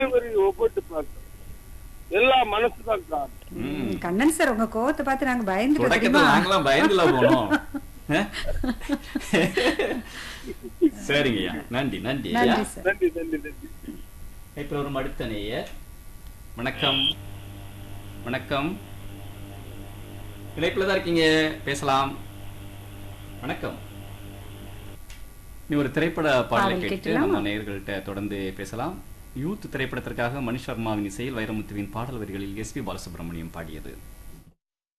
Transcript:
அனைவரையும் ஒப்பிட்டு பார்க்கிறோம் எல்லாம் மனசுதான் காரணம் ம். கண்ணன் சார் உங்க கோவத்தை பார்த்து நாங்க பயந்துட்டோம் தொடக்கத்துல தெரியுமா நாங்களாம் பயந்துல போனோம் அஹ்? சரிங்கய்யா நன்றி நன்றி ஐயா நன்றி சார் நன்றி நன்றி நன்றி இப்ப ஒரு அடுத்த நேயர் வணக்கம் வணக்கம் இணைப்புல தான் இருக்கீங்க பேசலாம் வணக்கம் நீ ஒரு திரைப்பட பாடலை பாடல் கேட்டு கேட்கலாமா? நம்ம நேயர்கள்ட்ட தொடர்ந்து பேசலாம் யூத் திரைப்படத்திற்காக மணி சர்மாவின் இசையில் வைரமுத்துவின் பாடல் வரிகளில் எஸ் பி பாலசுப்ரமணியம் பாடியது